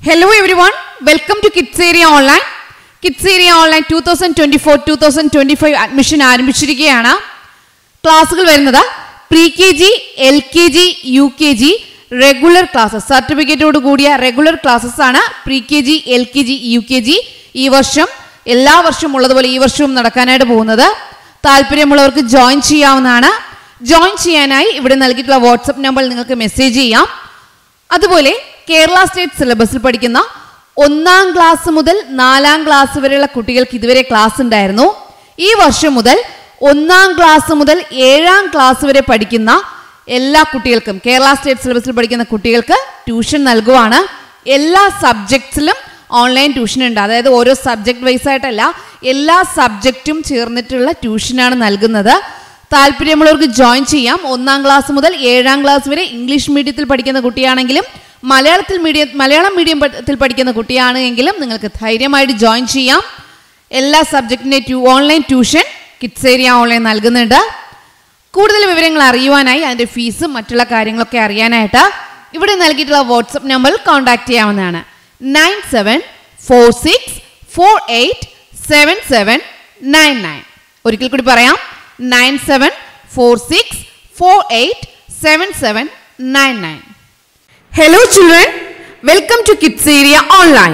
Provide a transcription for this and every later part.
Hello everyone, welcome to Kids Area Online. Kids Area Online 2024 2025 admission ആരംഭിച്ചിരിക്കുകയാണ് ക്ലാസ്സുകൾ വരുന്നത് pre K G L K G U K G regular classes സർട്ടിഫിക്കറ്റോട് കൂടിയ regular classes ആണ് pre K G L K G U K G ഈ വർഷം എല്ലാ വർഷവും ഉള്ളതുപോലെ ഈ വർഷവും നടക്കാനായിട്ട് പോകുന്നത് താല്പര്യമുള്ളവർക്ക് ജോയിൻ ചെയ്യാവുന്നതാണ് ജോയിൻ ചെയ്യാനായി ഇവിടെ നൽകിയിട്ടുള്ള വാട്സപ്പ് നമ്പറിൽ നിങ്ങൾക്ക് മെസ്സേജ് ചെയ്യാം അതുപോലെ കേരള സ്റ്റേറ്റ് സിലബസിൽ പഠിക്കുന്ന ഒന്നാം ക്ലാസ് മുതൽ നാലാം ക്ലാസ് വരെയുള്ള കുട്ടികൾക്ക് ഇതുവരെ ക്ലാസ് ഉണ്ടായിരുന്നു ഈ വർഷം മുതൽ ഒന്നാം ക്ലാസ് മുതൽ ഏഴാം ക്ലാസ് വരെ പഠിക്കുന്ന എല്ലാ കുട്ടികൾക്കും കേരള സ്റ്റേറ്റ് സിലബസിൽ പഠിക്കുന്ന കുട്ടികൾക്ക് ട്യൂഷൻ നൽകുവാണ് എല്ലാ സബ്ജക്ട്സിലും ഓൺലൈൻ ട്യൂഷൻ ഉണ്ട് അതായത് ഓരോ സബ്ജക്ട് വൈസ് ആയിട്ടല്ല എല്ലാ സബ്ജക്റ്റും ചേർന്നിട്ടുള്ള ട്യൂഷനാണ് നൽകുന്നത് താല്പര്യമുള്ളവർക്ക് ജോയിൻ ചെയ്യാം ഒന്നാം ക്ലാസ് മുതൽ ഏഴാം ക്ലാസ് വരെ ഇംഗ്ലീഷ് മീഡിയത്തിൽ പഠിക്കുന്ന കുട്ടിയാണെങ്കിലും മലയാളത്തിൽ മീഡിയം മലയാളം മീഡിയത്തിൽ പഠിക്കുന്ന കുട്ടിയാണ് എങ്കിലും നിങ്ങൾക്ക് ധൈര്യമായിട്ട് ജോയിൻ ചെയ്യാം എല്ലാ സബ്ജക്റ്റിൻ്റെ ട്യൂ online tuition kids area online നൽകുന്നുണ്ട് കൂടുതൽ വിവരങ്ങൾ അറിയുവാനായി അതിൻ്റെ ഫീസും മറ്റുള്ള കാര്യങ്ങളൊക്കെ അറിയാനായിട്ട് ഇവിടെ നൽകിയിട്ടുള്ള വാട്സപ്പ് നമ്പറിൽ കോൺടാക്ട് ചെയ്യാവുന്നതാണ് nine seven four six four eight seven seven nine nine ഒരിക്കൽ കൂടി പറയാം nine seven four six four eight seven seven nine nine hello children welcome to kids area online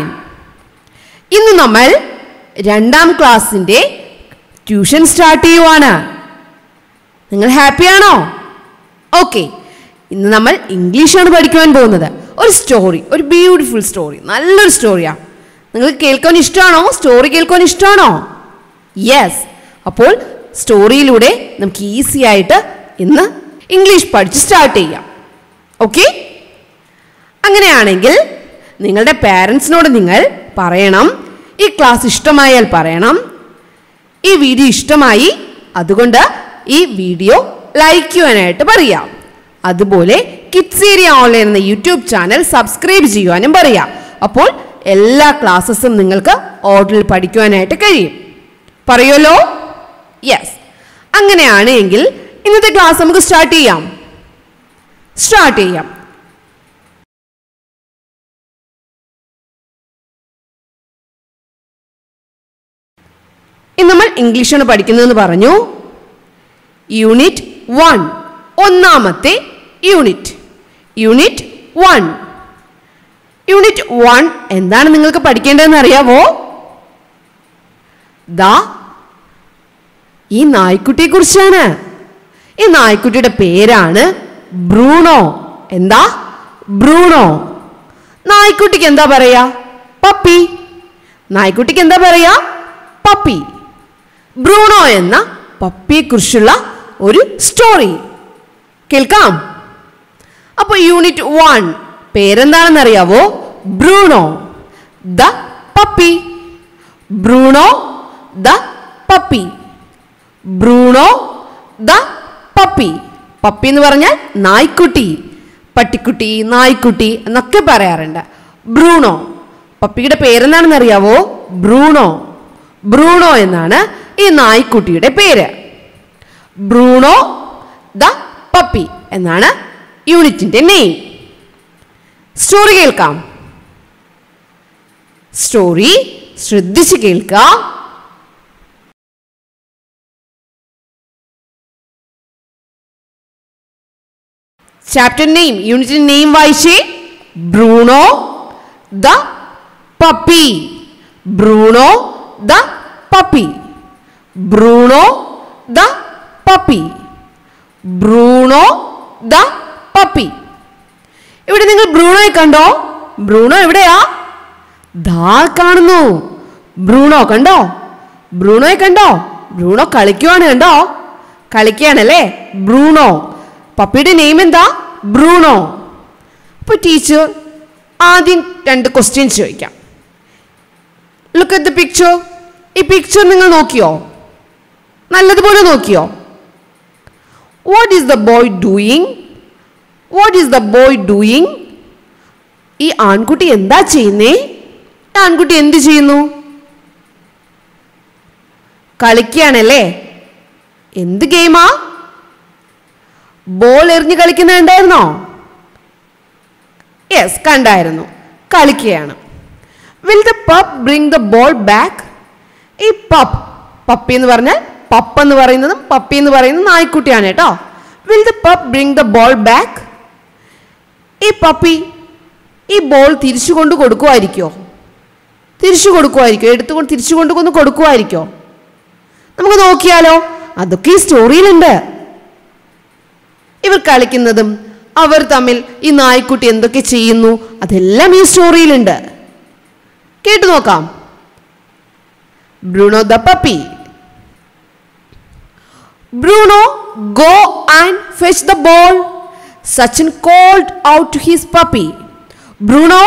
ഇന്ന് നമ്മൾ രണ്ടാം ക്ലാസ്സിൻ്റെ ട്യൂഷൻ സ്റ്റാർട്ട് ചെയ്യുവാണ് നിങ്ങൾ ഹാപ്പിയാണോ ഓക്കെ ഇന്ന് നമ്മൾ ഇംഗ്ലീഷാണ് പഠിക്കുവാൻ പോകുന്നത് ഒരു സ്റ്റോറി ഒരു ബ്യൂട്ടിഫുൾ സ്റ്റോറി നല്ലൊരു സ്റ്റോറിയാണ് നിങ്ങൾക്ക് കേൾക്കാൻ ഇഷ്ടമാണോ സ്റ്റോറി കേൾക്കാൻ ഇഷ്ടമാണോ യെസ് അപ്പോൾ സ്റ്റോറിയിലൂടെ നമുക്ക് ഈസി ആയിട്ട് ഇന്ന് ഇംഗ്ലീഷ് പഠിച്ച് സ്റ്റാർട്ട് ചെയ്യാം ഓക്കെ അങ്ങനെയാണെങ്കിൽ നിങ്ങളുടെ പാരൻസിനോട് നിങ്ങൾ പറയണം ഈ ക്ലാസ് ഇഷ്ടമായാൽ പറയണം ഈ വീഡിയോ ഇഷ്ടമായി അതുകൊണ്ട് ഈ വീഡിയോ ലൈക്ക് ചെയ്യാനായിട്ട് പറയാം അതുപോലെ കിഡ്സ് ഏരിയ ഓൺലൈൻ എന്ന യൂട്യൂബ് ചാനൽ സബ്സ്ക്രൈബ് ചെയ്യുവാനും പറയാം അപ്പോൾ എല്ലാ ക്ലാസ്സസും നിങ്ങൾക്ക് ഓർഡറിൽ പഠിക്കുവാനായിട്ട് കഴിയും പറയുമല്ലോ യെസ് അങ്ങനെയാണ് എങ്കിൽ ഇന്നത്തെ ക്ലാസ് നമുക്ക് സ്റ്റാർട്ട് ചെയ്യാം സ്റ്റാർട്ട് ചെയ്യാം ഇന്ന് നമ്മൾ ഇംഗ്ലീഷാണ് പഠിക്കുന്നതെന്ന് പറഞ്ഞു യൂണിറ്റ് വൺ ഒന്നാമത്തെ unit unit one unit one എന്താണ് നിങ്ങൾക്ക് പഠിക്കേണ്ടതെന്ന് അറിയാവോ ദാ ഈ നായ്ക്കുട്ടിയെ കുറിച്ചാണ് ഈ നായ്ക്കുട്ടിയുടെ പേരാണ് ബ്രൂണോ എന്താ ബ്രൂണോ നായ്ക്കുട്ടിക്ക് എന്താ പറയാ പപ്പി നായ്ക്കുട്ടിക്ക് എന്താ പറയാ പപ്പി ബ്രൂണോ എന്ന പപ്പിയെക്കുറിച്ചുള്ള ഒരു സ്റ്റോറി കേൾക്കാം അപ്പോൾ യൂണിറ്റ് വൺ പേരെന്താണെന്ന് അറിയാവോ Bruno the puppy Bruno the puppy Bruno the puppy puppy എന്ന് പറഞ്ഞാൽ നായ്ക്കുട്ടി പട്ടിക്കുട്ടി നായ്ക്കുട്ടി എന്നൊക്കെ പറയാറുണ്ട് ബ്രൂണോ പപ്പിയുടെ പേരെന്താണെന്ന് അറിയാവോ ബ്രൂണോ ബ്രൂണോ എന്നാണ് ഈ നായ്ക്കുട്ടിയുടെ പേര് ബ്രൂണോ ദ പപ്പി എന്നാണ് യൂണിറ്റിന്റെ നെയിം സ്റ്റോറി കേൾക്കാം സ്റ്റോറി ശ്രദ്ധിച്ച് കേൾക്കാം ചാപ്റ്റർ നെയിം യൂണിറ്റിന്റെ നെയിം വായിച്ചേ Bruno the puppy Bruno the puppy Bruno the puppy Bruno the puppy ഇവിടെ നിങ്ങൾ ബ്രൂണോയെ കണ്ടോ ബ്രൂണോ എവിടെയാ ദാ കാണുന്നു ബ്രൂണോ കണ്ടോ ബ്രൂണോയെ കണ്ടോ ബ്രൂണോ കളിക്കുവാണ് കണ്ടോ കളിക്കുകയാണല്ലേ ബ്രൂണോ പപ്പിയുടെ നെയിം എന്താ ബ്രൂണോ അപ്പോൾ ടീച്ചർ ആദ്യം രണ്ട് ക്വസ്റ്റ്യൻസ് ചോദിക്കാം ലുക്ക് അറ്റ് ദ പിക്ചർ ഈ പിക്ചർ നിങ്ങൾ നോക്കിയോ നല്ലതുപോലെ നോക്കിയോ what is the boy doing what is the boy doing ഈ ആൺകുട്ടി എന്താ ചെയ്യുന്നേ ഈ ആൺകുട്ടി എന്ത് ചെയ്യുന്നു കളിക്കുകയാണല്ലേ എന്ത് ഗെയിമാ ബോൾ എറിഞ്ഞ് കളിക്കുന്നുണ്ടായിരുന്നോ യെസ് കണ്ടായിരുന്നു കളിക്കുകയാണ് will the pup bring the ball back ഈ പപ്പ് പപ്പി എന്ന് പറഞ്ഞാൽ പപ്പ് എന്ന് പറയുന്നതും പപ്പി എന്ന് പറയുന്നതും നായ്ക്കുട്ടിയാണ് കേട്ടോ will the pup bring the ball back ഈ പപ്പി ഈ ബോൾ തിരിച്ചു കൊണ്ട് കൊടുക്കുമായിരിക്കോ തിരിച്ചു കൊടുക്കുമായിരിക്കോ എടുത്തുകൊണ്ട് തിരിച്ചു കൊണ്ടുവന്ന് കൊടുക്കുമായിരിക്കോ നമുക്ക് നോക്കിയാലോ അതൊക്കെ ഈ സ്റ്റോറിയിലുണ്ട് ഇവർ കളിക്കുന്നതും അവർ തമ്മിൽ ഈ നായ്ക്കുട്ടി എന്തൊക്കെ ചെയ്യുന്നു അതെല്ലാം ഈ സ്റ്റോറിയിലുണ്ട് കേട്ടു നോക്കാം Bruno the puppy Bruno go and fetch the ball Sachin called out to his puppy Bruno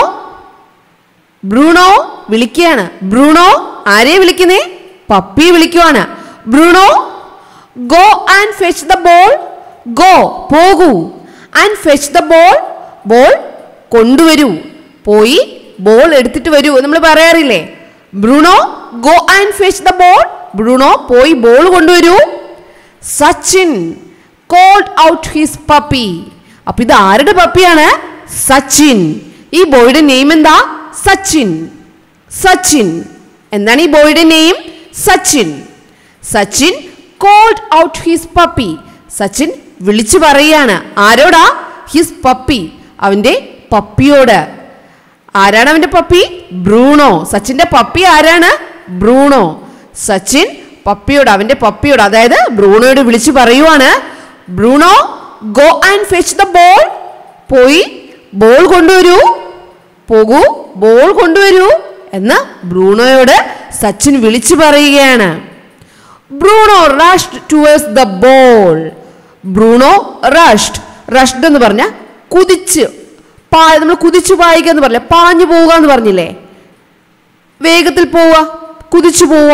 Bruno വിളിക്കുകയാണ് ബ്രൂണോ ആരെ വിളിക്കുന്നേ പപ്പി വിളിക്കുവാണ് Bruno go and fetch the ball go പോകൂ and fetch the ball ball കൊണ്ടുവരൂ പോയി ബോൾ എടുത്തിട്ട് വരൂ നമ്മൾ പറയാറില്ലേ Bruno go and fetch the ball Bruno പോയി ബോൾ കൊണ്ടുവരൂ Sachin called out his puppy അപ്പൊ ഇത് ആരുടെ പപ്പിയാണ് സച്ചിൻ ഈ ബോയുടെ നെയിം എന്താ സച്ചിൻ സച്ചിൻ എന്താണ് ഈ ബോയുടെ name Sachin Sachin called out his puppy Sachin വിളിച്ചു പറയാണ് ആരോടാ ഹിസ് പപ്പി അവന്റെ പപ്പിയോട് ആരാണ് അവന്റെ പപ്പി ബ്രൂണോ സച്ചിന്റെ പപ്പി ആരാണ് ബ്രൂണോ സച്ചിൻ പപ്പിയോട് അവന്റെ പപ്പിയോട് അതായത് ബ്രൂണോയോട് വിളിച്ചു പറയുവാണ് Bruno go and fetch the ball പോയി ബോൾ കൊണ്ടുവരൂ പോകൂ ബോൾ കൊണ്ടുവരൂ എന്ന് ബ്രൂണോയോട് സച്ചിൻ വിളിച്ചു പറയുകയാണ് Bruno rushed towards the ball Bruno rushed rushed എന്ന് പറഞ്ഞ കുതിച്ച് പാ നമ്മൾ കുതിച്ചു പായിക്കുക എന്ന് പറഞ്ഞില്ലേ പാഞ്ഞു പോവുക എന്ന് പറഞ്ഞില്ലേ വേഗത്തിൽ പോവുക കുതിച്ചു പോവുക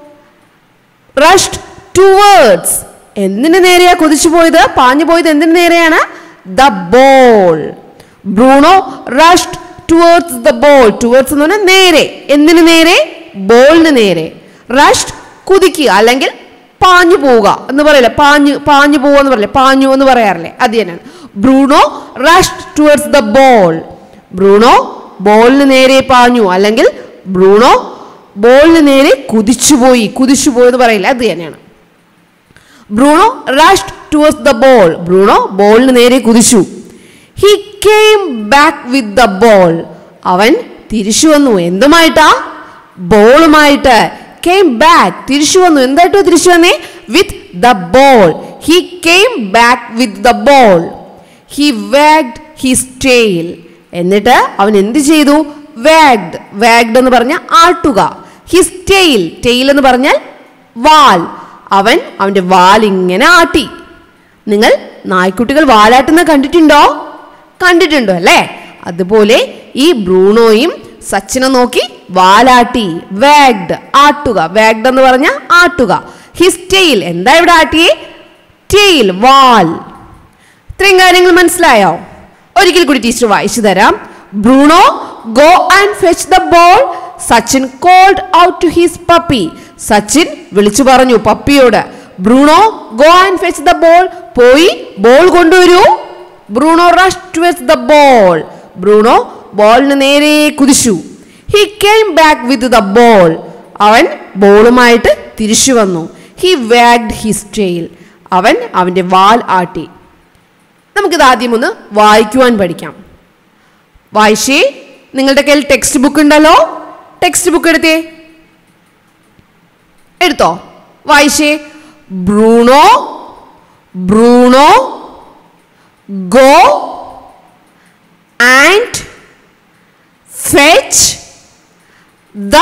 റഷ്ഡ് ടുവേർഡ്സ് എന്തിനു നേരെയാ കുതിച്ചു പോയത് പാഞ്ഞു പോയത് എന്തിനു നേരെയാണ് the ball Bruno rushed towards the ball towards എന്ന് പറഞ്ഞാൽ നേരെ എന്തിനു നേരെ ബോളിന് നേരെ റഷ്ഡ് കുതിക്കുക അല്ലെങ്കിൽ പാഞ്ഞു പോവുക എന്ന് പറയില്ലേ പാഞ്ഞു പാഞ്ഞു പോവുക എന്ന് പറയില്ലേ പാഞ്ഞു എന്ന് പറയാറില്ലേ അത് തന്നെയാണ് Bruno rushed towards the ball Bruno ബോളിന് നേരെ പാഞ്ഞു അല്ലെങ്കിൽ ബ്രൂണോ ബോളിന് നേരെ കുതിച്ചുപോയി കുതിച്ചുപോയി എന്ന് പറയില്ല അത് തന്നെയാണ് Bruno rushed towards the ball Bruno ബോളിന് നേരെ കുതിച്ചു he came back with the ball അവൻ തിരിച്ചു വന്നു എന്തുമായിട്ടാ ബോളുമായിട്ട് കെയിം ബാക്ക് തിരിച്ചു വന്നു എന്തായിട്ടോ തിരിച്ചു വന്നേ with the ball he came back with the ball he wagged his tail എന്നിട്ട് അവൻ എന്ത് ചെയ്തു വാഗ്ഡ് വാഗ്ഡ് എന്ന് പറഞ്ഞ ആട്ടുക ഹിസ് ടെയിൽ ടെയിൽ എന്ന് പറഞ്ഞാൽ വാൽ അവൻ അവന്റെ വാൽ ഇങ്ങനെ ആട്ടി നിങ്ങൾ നായ്ക്കുട്ടികൾ വാലാട്ടുന്ന കണ്ടിട്ടുണ്ടോ കണ്ടിട്ടുണ്ടോ അല്ലേ അതുപോലെ ഈ ബ്രൂണോയും സച്ചിനെ നോക്കി വാലാട്ടി വാഗ്ഡ് ആട്ടുക വാഗ്ഡ് എന്ന് പറഞ്ഞ ആട്ടുക ഹിസ് ടെയിൽ എന്താ ഇവിടെ ആട്ടിയേ ടെയിൽ വാൽ ഇത്രയും കാര്യങ്ങൾ മനസ്സിലായോ ഒരിക്കൽ കൂടി ടീച്ചർ വായിച്ചു തരാം Bruno go and fetch the ball Sachin called out to his puppy Sachin വിളിച്ചു പറഞ്ഞു പപ്പിയോട് Bruno go and fetch the ball പോയി ബോൾ കൊണ്ടുവരൂ Bruno rush towards the ball Bruno ബോളിന് നേരെ കുതിച്ചു he came back with the ball അവൻ ബോളുമായിട്ട് തിരിച്ചു വന്നു ഹി വാഗ്ഡ് ഹിസ് ടെയിൽ അവൻ അവന്റെ വാൽ ആട്ടി നമുക്കിത് ആദ്യം ഒന്ന് വായിക്കുവാൻ പഠിക്കാം വായിച്ചേ നിങ്ങളുടെ കയ്യിൽ ടെക്സ്റ്റ് ബുക്ക് ഉണ്ടല്ലോ ടെക്സ്റ്റ് ബുക്ക് എടുത്തേ എടുത്തോ വായിച്ചേ Bruno Bruno go and fetch the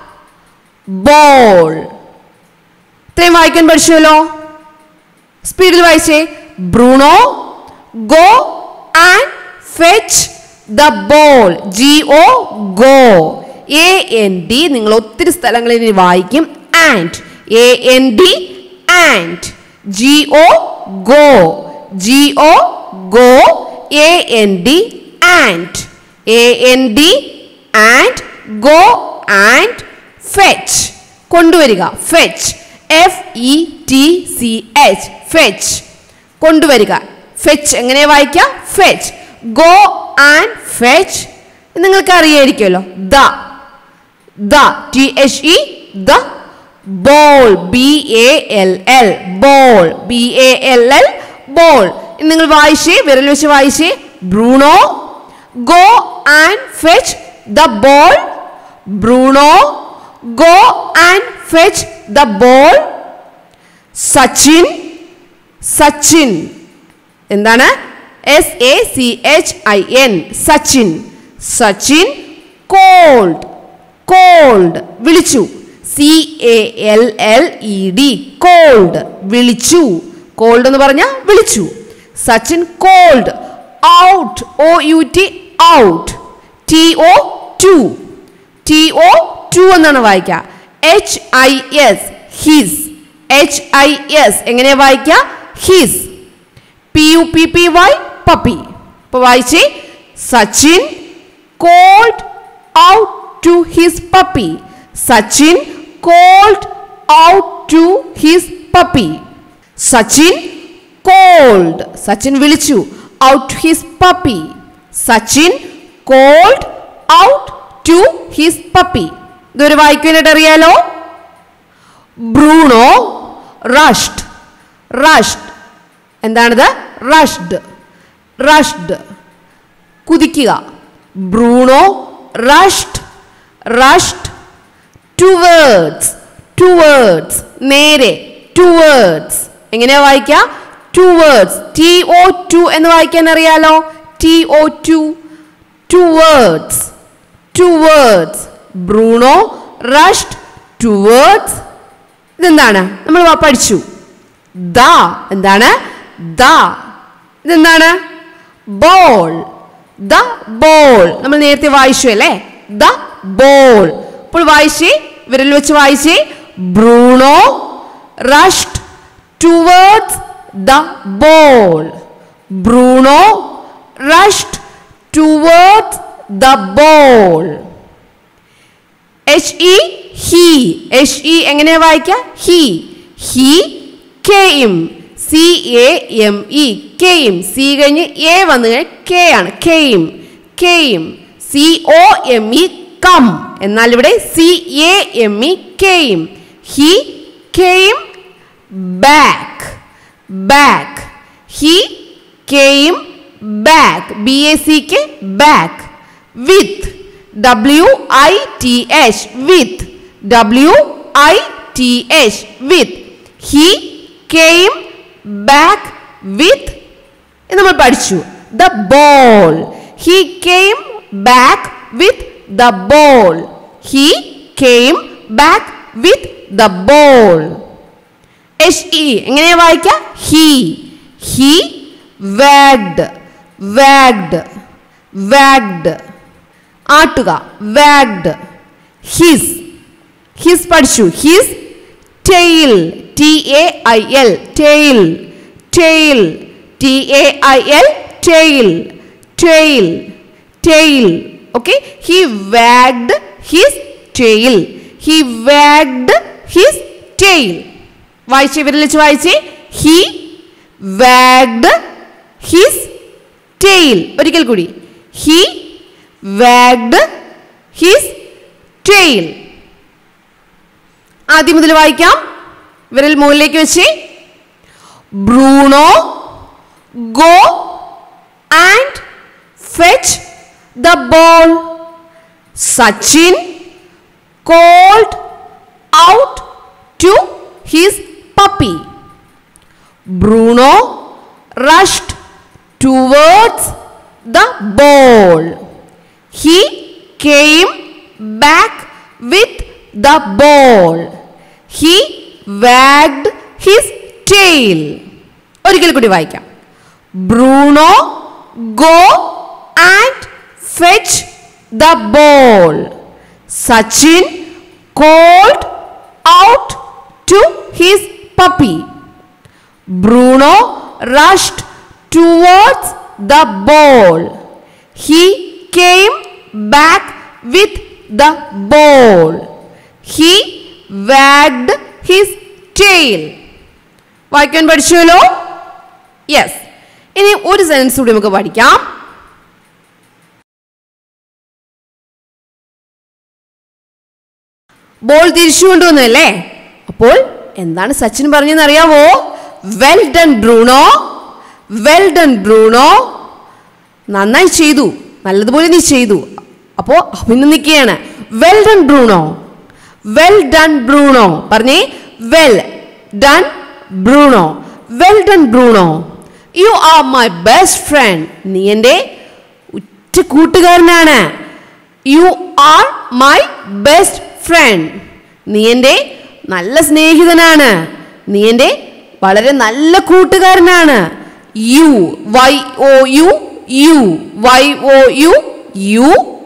ball ഇത്രയും വായിക്കാൻ പഠിച്ചുവല്ലോ സ്പീഡിൽ വായിച്ചേ Bruno go and fetch the ball G O go A N D നിങ്ങൾ ഒത്തിരി സ്ഥലങ്ങളിൽ ഇനി വായിക്കും and A N D and G O go G O go A N D and A N D and go and fetch കൊണ്ടുവരിക fetch F E T C H fetch കൊണ്ടുവരിക fetch എങ്ങനെ വായിക്കാം fetch go and fetch നിങ്ങൾക്ക് അറിയായിരിക്കുമല്ലോ the the T H E the ball B A L L ball B A L L ball നിങ്ങൾ വായിച്ചേ വിരൽ വെച്ച് വായിച്ചേ Bruno go and fetch the ball Bruno go and fetch the ball Sachin Sachin എന്താണ് S A C H I N Sachin Sachin called called വിളിച്ചു C A L L E D called വിളിച്ചു called എന്ന് പറഞ്ഞാൽ വിളിച്ചു Sachin called out O U T out T O to T O to എന്നാണ് വായിക്കുക H I S his H I S എങ്ങനെ വായിക്കുക his P U P P Y puppy ഇപ്പൊ വായിച്ചേ Sachin called out to his puppy Sachin called out to his puppy Sachin called Sachin വിളിച്ചു out his puppy Sachin called out to his puppy ഇതൊരു വായിക്കാനായിട്ട് അറിയാലോ Bruno rushed rushed എന്താണിത് rushed rushed കുതിക്കുക Bruno rushed rushed towards towards നേരെ towards എങ്ങനെയാ വായിക്കുക ടുവേർഡ്സ് ടി ഒ ടു എന്ന് വായിക്കാൻ അറിയാലോ T O to towards towards Bruno rushed towards ഇതെന്താണ് നമ്മൾ പഠിച്ചു ദ എന്താണ് ദ ഇതെന്താണ് ബോൾ ദ ബോൾ നമ്മൾ നേരത്തെ വായിച്ചു അല്ലേ ദ ബോൾ ഇപ്പോൾ വായിച്ചേ വിരൽ വെച്ച് വായിച്ചേ Bruno rushed towards the ball Bruno rushed towards the ball H E he H E എങ്ങനെ വായിക്കുക he he came C A M E came C കഴിഞ്ഞ് എ വന്നു കഴിഞ്ഞാൽ കെ ആണ് came came C O M E come എന്നാൽ ഇവിടെ C A M E came he came back back he came back B A സിക്ക് back with W I T H with W I T H with he came back with നമ്മൾ പഠിച്ചു the ball he came back with the ball he came back with the ball H E എങ്ങനെയാ വായിക്കുക he he wagged wagged wagged ആട്ടുക wagged his his പഠിച്ചു his tail T A I L tail tail T A I L tail tail tail okay he wagged his tail he wagged his tail വായിച്ചേ വിരലിച്ച് വായിച്ചേ he wagged his tail ഒരിക്കൽ കൂടി he wagged his tail ആദ്യം മുതൽ വായിക്കാം വിരൽ മുകളിലേക്ക് വെച്ച് Bruno go and fetch the ball Sachin called out to his puppy Bruno rushed towards the ball he came back with the ball he wagged his tail ഒരിക്കൽ കൂടി വായിക്കാം Bruno go and fetch the ball Sachin called out to his puppy Bruno rushed towards the ball he came back with the ball he wagged his tail വായിക്കാൻ പഠിച്ചുവല്ലോ yes ഇനി ഒരു sense കൂടി നമുക്ക് പഠിക്കാം ബോൾ തിരിച്ചു കൊണ്ടുവന്നല്ലേ അപ്പോൾ എന്താണ് സച്ചിൻ പറഞ്ഞതെന്ന് അറിയാവോ well done Bruno well done Bruno നന്നായി ചെയ്തു നല്ലതുപോലെ നീ ചെയ്തു അപ്പോ അഭിനന്ദിക്കുകയാണ് well done Bruno well done Bruno പറഞ്ഞേ well done Bruno well done Bruno you are my best friend നീ എൻ്റെ ഉറ്റ കൂട്ടുകാരനാണ് you are my best friend നീ എൻ്റെ നല്ല സ്നേഹിതനാണ് നീ എൻ്റെ വളരെ നല്ല കൂട്ടുകാരനാണ് you Y O U you Y O U you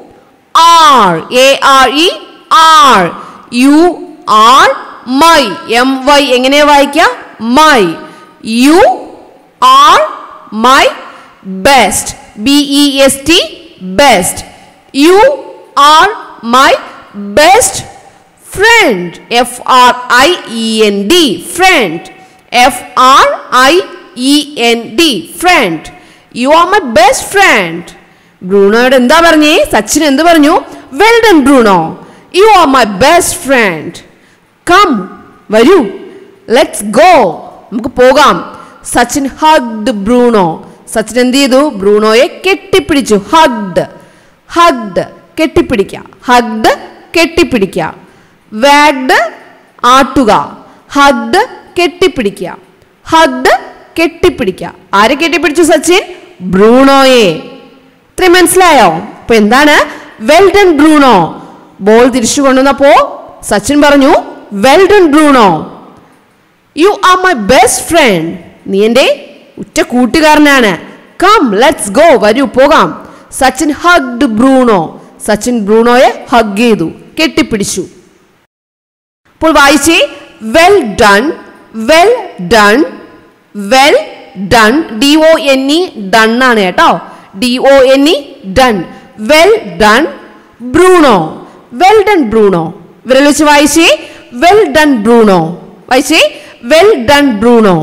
are A R E are you are my M Y എങ്ങനെ വായിക്കാം my you are my best B E S T best you are my best friend F R I E N D friend F R I E N D friend you are my best friend ബ്രൂണോയോട് എന്താ പറഞ്ഞേ സച്ചിൻ എന്ത് പറഞ്ഞു well done Bruno you are my best friend come വരൂ let's go നമുക്ക് പോകാം Sachin hugged Bruno Sachin എന്ത് ചെയ്തു ബ്രൂണോയെ കെട്ടിപ്പിടിച്ചു ഹഗ്ഡ് ഹഗ്ഡ് കെട്ടിപ്പിടിക്കുക ഹഗ്ഡ് കെട്ടിപ്പിടിക്കുക വാഗ്ഡ് ആട്ടുക ഹഗ്ഡ് കെട്ടിപ്പിടിക്കുക ഹഗ്ഡ് കെട്ടിപ്പിടിക്കുക ആരെ കെട്ടിപ്പിടിച്ചു സച്ചിൻ ബ്രൂണോയെ ഇത്രയും മനസ്സിലായോ അപ്പൊ എന്താണ് വെൽ ഡൺ ബ്രൂണോ ബോൾ തിരിച്ചു കൊണ്ടുവന്നപ്പോ സച്ചിൻ പറഞ്ഞു well done Bruno you are my best friend നീ എൻ്റെ ഉറ്റ കൂട്ടുകാരനാണ് കം ലെറ്റ്സ് ഗോ വരൂ പോകാം സച്ചിൻ ഹഗ്ഡ് ബ്രൂണോ സച്ചിൻ ബ്രൂണോയെ ഹഗ് ചെയ്തു കെട്ടിപ്പിടിച്ചു അപ്പോൾ വായിച്ചേ well done well done well done D O N E done ആണ് കേട്ടോ D O N E done well done Bruno well done Bruno വിരൽ വെച്ച് വായിച്ചേ വെൽ ഡൺ ബ്രൂണോ വായിച്ചേ well done Bruno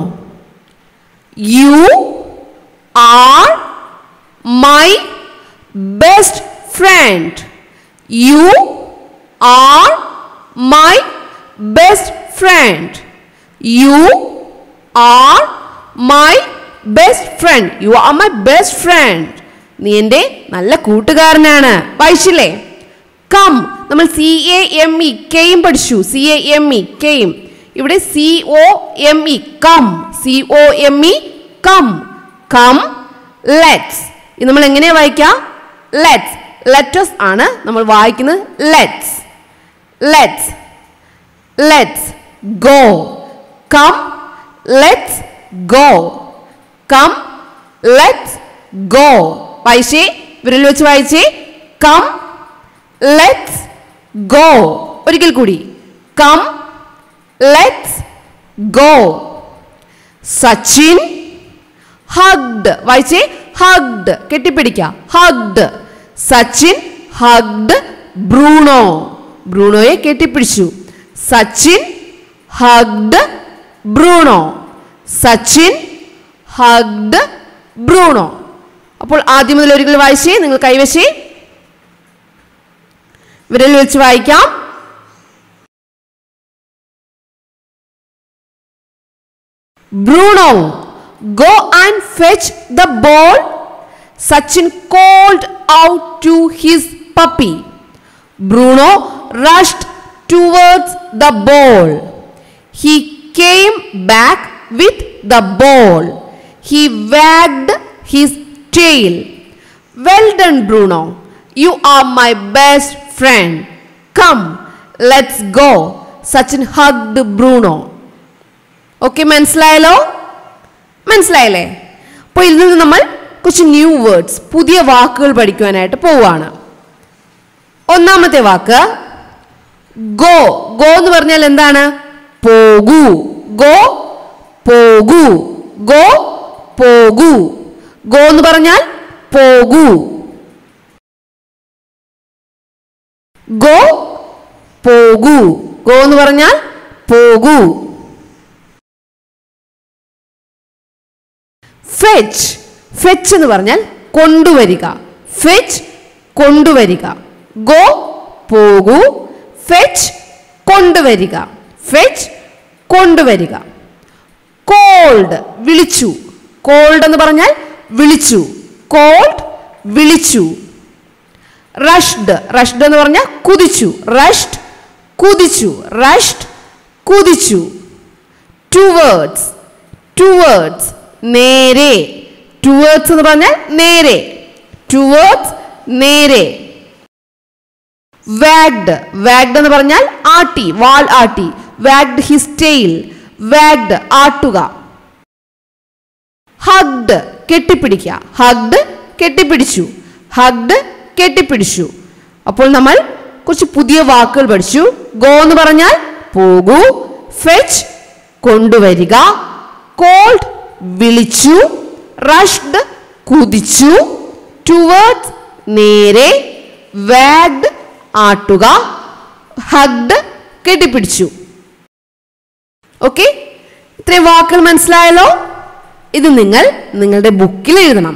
you are my best friend you are my best friend you are my best friend you are my best friend നീ എൻ്റെ നല്ല കൂട്ടുകാരനാണ് വായിച്ചില്ലേ come നമ്മൾ സി എ എം ഇ കെയും പഠിച്ചു C A M E കെയും ഇവിടെ C O M E come C O M E come come let's ഇത് നമ്മൾ എങ്ങനെയാ വായിക്കാം ലെറ്റ്സ് ലെറ്റസ് ആണ് നമ്മൾ വായിക്കുന്നത് let's let's let's go come let's go come let's go വായിച്ചേ വിരൽ വെച്ച് വായിച്ചേ കം ലെറ്റ്സ് ഗോ ഒരിക്കൽ കൂടി come let's go Sachin hugged വായിച്ചേ ഹഗ്ഡ് കെട്ടിപ്പിടിക്കുക ഹഗ്ഡ് സച്ചിൻ ഹഗ്ഡ് ബ്രൂണോ ബ്രൂണോയെ കെട്ടിപ്പിടിച്ചു Sachin hugged Bruno Sachin hugged Bruno അപ്പോൾ ആദ്യം മുതൽ ഒരിക്കൽ വായിച്ചേ നിങ്ങൾ കൈവശേ വിരൽ വെച്ച് വായിക്കാം Bruno, go and fetch the ball. Sachin called out to his puppy. Bruno rushed towards the ball. He came back with the ball. He wagged his tail. Well done, Bruno. You are my best friend. Come, let's go. Sachin hugged Bruno. Okay മനസ്സിലായല്ലോ മനസ്സിലായല്ലേ അപ്പോൾ ഇതിൽ നിന്ന് നമ്മൾ കുറച്ച് new words പുതിയ വാക്കുകൾ പഠിക്കുവാനായിട്ട് പോവുകയാണ് ഒന്നാമത്തെ വാക്ക് ഗോ ഗോ എന്ന് പറഞ്ഞാൽ എന്താണ് പോകൂ ഗോ പോകൂ ഗോ പോകൂ ഗോ എന്ന് പറഞ്ഞാൽ പോകൂ ഗോ പോകൂ ഗോ എന്ന് പറഞ്ഞാൽ പോകൂ ഫെച്ച് ഫെച്ച് എന്ന് പറഞ്ഞാൽ കൊണ്ടുവരിക ഫെച്ച് കൊണ്ടുവരിക ഗോ പോകൂ ഫെച്ച് കൊണ്ടുവരിക ഫെച്ച് കൊണ്ടുവരിക കോൾഡ് വിളിച്ചു കോൾഡ് എന്ന് പറഞ്ഞാൽ വിളിച്ചു കോൾഡ് വിളിച്ചു റഷ്ഡ് റഷ്ഡ് എന്ന് പറഞ്ഞാൽ കുതിച്ചു റഷ്ഡ് കുതിച്ചു റഷ്ഡ് കുതിച്ചു ടുവേർഡ്സ് ടുവേർഡ്സ് നേരെ ടുവേർഡ്സ് എന്ന് പറഞ്ഞാൽ നേരെ ടുവേർഡ്സ് നേരെ വാഗ്ഡ് വാഗ്ഡ് എന്ന് പറഞ്ഞാൽ ആട്ടി വാൾ ആട്ടി വാഗ്ഡ് ഹിസ് ടെയിൽ വാഗ്ഡ് ആട്ടുക ഹഗ്ഡ് കെട്ടിപ്പിടിക്കുക ഹഗ്ഡ് കെട്ടിപ്പിടിച്ചു ഹഗ്ഡ് കെട്ടിപ്പിടിച്ചു അപ്പോൾ നമ്മൾ കുറച്ച് പുതിയ വാക്കുകൾ പഠിച്ചു ഗോ എന്ന് പറഞ്ഞാൽ പോകൂ ഫെച്ച് കൊണ്ടുവരിക കോൾഡ് വിളിച്ചു റഷ്ഡ് കുതിച്ചു ടുവേർഡ്സ് നേരെ വാഗ്ഡ് ആട്ടുക ഹഗ്ഡ് കെട്ടിപ്പിടിച്ചു ഓക്കെ ഇത്രയും വാക്കുകൾ മനസ്സിലായല്ലോ ഇത് നിങ്ങൾ നിങ്ങളുടെ ബുക്കിൽ എഴുതണം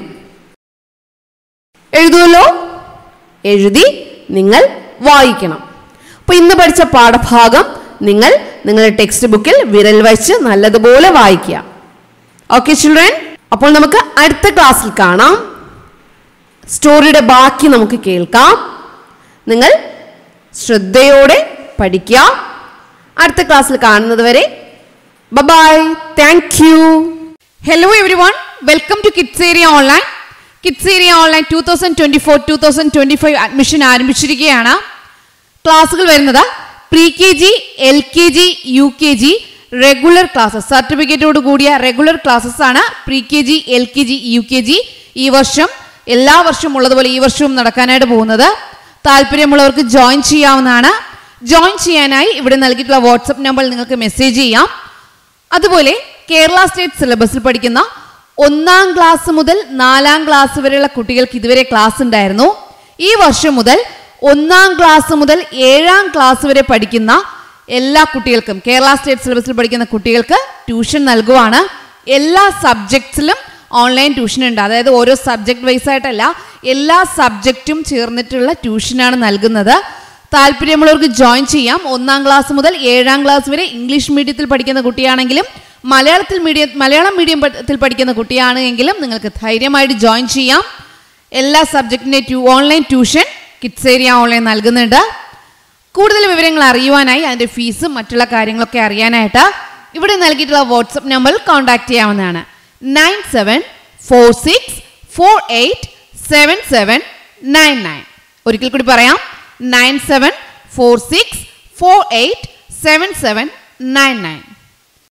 എഴുതുമല്ലോ എഴുതി നിങ്ങൾ വായിക്കണം അപ്പൊ ഇന്ന് പഠിച്ച പാഠഭാഗം നിങ്ങൾ നിങ്ങളുടെ ടെക്സ്റ്റ് ബുക്കിൽ വിരൽ വച്ച് നല്ലതുപോലെ വായിക്കുക ഓക്കെ ചിൽഡ്രൻ അപ്പോൾ നമുക്ക് അടുത്ത ക്ലാസ്സിൽ കാണാം സ്റ്റോറിയുടെ ബാക്കി നമുക്ക് കേൾക്കാം നിങ്ങൾ ശ്രദ്ധയോടെ പഠിക്കുക അടുത്ത ക്ലാസ്സിൽ കാണുന്നത് വരെ bye thank you hello everyone welcome to kids area online kids area online two thousand twenty four two thousand twenty five admission ആരംഭിച്ചിരിക്കുകയാണ് ക്ലാസ്സുകൾ വരുന്നത് pre K G L K G U K G regular classes സർട്ടിഫിക്കറ്റോട് കൂടിയ regular classes ആണ് pre K G L K G U K G ഈ വർഷം എല്ലാ വർഷവും ഉള്ളതുപോലെ ഈ വർഷവും നടക്കാനായിട്ട് പോകുന്നത് താല്പര്യമുള്ളവർക്ക് ജോയിൻ ചെയ്യാവുന്നതാണ് ജോയിൻ ചെയ്യാനായി ഇവിടെ നൽകിയിട്ടുള്ള വാട്സപ്പ് നമ്പറിൽ നിങ്ങൾക്ക് മെസ്സേജ് ചെയ്യാം അതുപോലെ കേരള സ്റ്റേറ്റ് സിലബസിൽ പഠിക്കുന്ന ഒന്നാം ക്ലാസ് മുതൽ നാലാം ക്ലാസ് വരെയുള്ള കുട്ടികൾക്ക് ഇതുവരെ ക്ലാസ് ഉണ്ടായിരുന്നു ഈ വർഷം മുതൽ ഒന്നാം ക്ലാസ് മുതൽ ഏഴാം ക്ലാസ് വരെ പഠിക്കുന്ന എല്ലാ കുട്ടികൾക്കും കേരള സ്റ്റേറ്റ് സിലബസിൽ പഠിക്കുന്ന കുട്ടികൾക്ക് ട്യൂഷൻ നൽകുവാണ് എല്ലാ സബ്ജക്ട്സിലും ഓൺലൈൻ ട്യൂഷൻ ഉണ്ട് അതായത് ഓരോ സബ്ജക്ട് വൈസ് ആയിട്ടല്ല എല്ലാ സബ്ജക്റ്റും ചേർന്നിട്ടുള്ള ട്യൂഷനാണ് നൽകുന്നത് താല്പര്യമുള്ളവർക്ക് ജോയിൻ ചെയ്യാം ഒന്നാം ക്ലാസ് മുതൽ ഏഴാം ക്ലാസ് വരെ ഇംഗ്ലീഷ് മീഡിയത്തിൽ പഠിക്കുന്ന കുട്ടിയാണെങ്കിലും മലയാളത്തിൽ മീഡിയം മലയാളം മീഡിയത്തിൽ പഠിക്കുന്ന കുട്ടിയാണെങ്കിലും നിങ്ങൾക്ക് ധൈര്യമായിട്ട് ജോയിൻ ചെയ്യാം എല്ലാ സബ്ജക്റ്റിൻ്റെ ട്യൂ online tuition kids area online നൽകുന്നുണ്ട് കൂടുതൽ വിവരങ്ങൾ അറിയുവാനായി അതിൻ്റെ ഫീസും മറ്റുള്ള കാര്യങ്ങളൊക്കെ അറിയാനായിട്ട് ഇവിടെ നൽകിയിട്ടുള്ള വാട്സപ്പ് നമ്പറിൽ കോൺടാക്ട് ചെയ്യാവുന്നതാണ് nine seven four six four eight seven seven nine nine ഒരിക്കൽ കൂടി പറയാം nine seven four six four eight seven seven nine nine